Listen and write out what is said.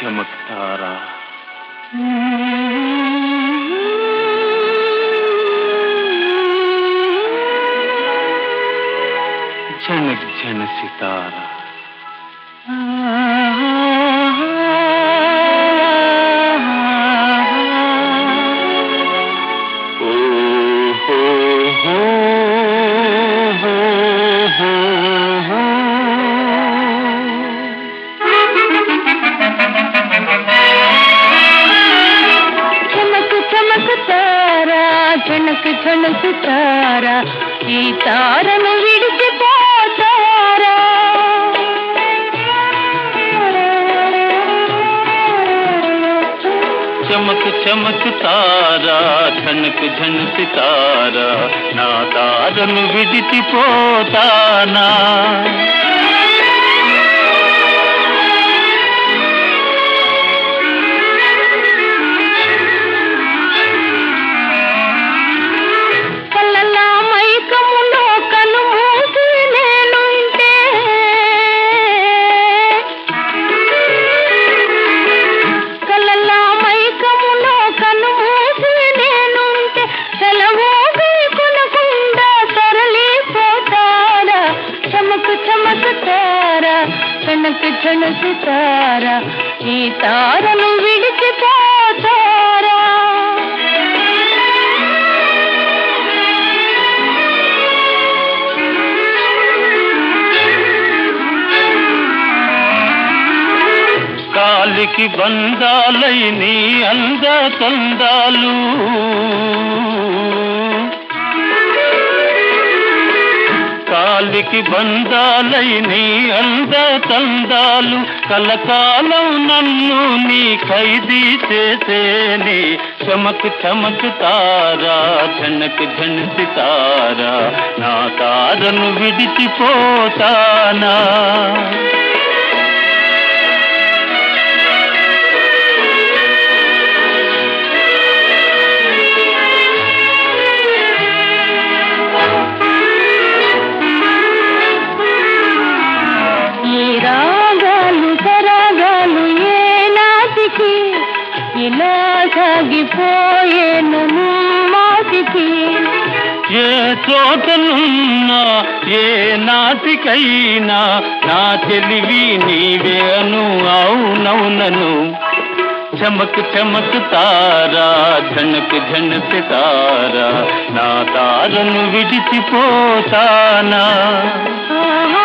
చమక్తారా జనక్ జన సితారా ఓ హో హో హో హో హో. చమకు చమకు తారా చణకు చణకు తారా ఈ తారను విడిచిపోతారా చమక్ చమక్ తారా ఝనక్ ఝన్ సితారా నా తారను విడిచిపోతానా కళ్ళలా మైకములో కను మూసి నేనుంటే కళ్ళలా మైకములో కను మూసి నేనుంటే సెలవు కొనకుండా తరలిపోతారా చమకు చమకు తారా చనకు చనకు తారా ఈ తారను విడిచిపోతారా కాలికి బంధాలై నీ అంద తందాలు కాలికి బంధాలై నీ అంద తందాలు కలకాలం నన్ను నీ ఖైదీ చేసేని చమక్ చమక్ తారా ఝనక్ ఝన్ సితారా నా తారను విడిచిపోతానా ఈ రాగాలు సరాగాలు ఏ నాటికి ఇలా సాగిపోయేను మాటికి ఏ చోటనున్నా ఏ నాటికైనా నా తెలివి నీవే అను అవునవునను చమక్ చమక్ తారా ఝనక్ ఝన్ సితారా నా తారను విడిచిపోతానా ఆహా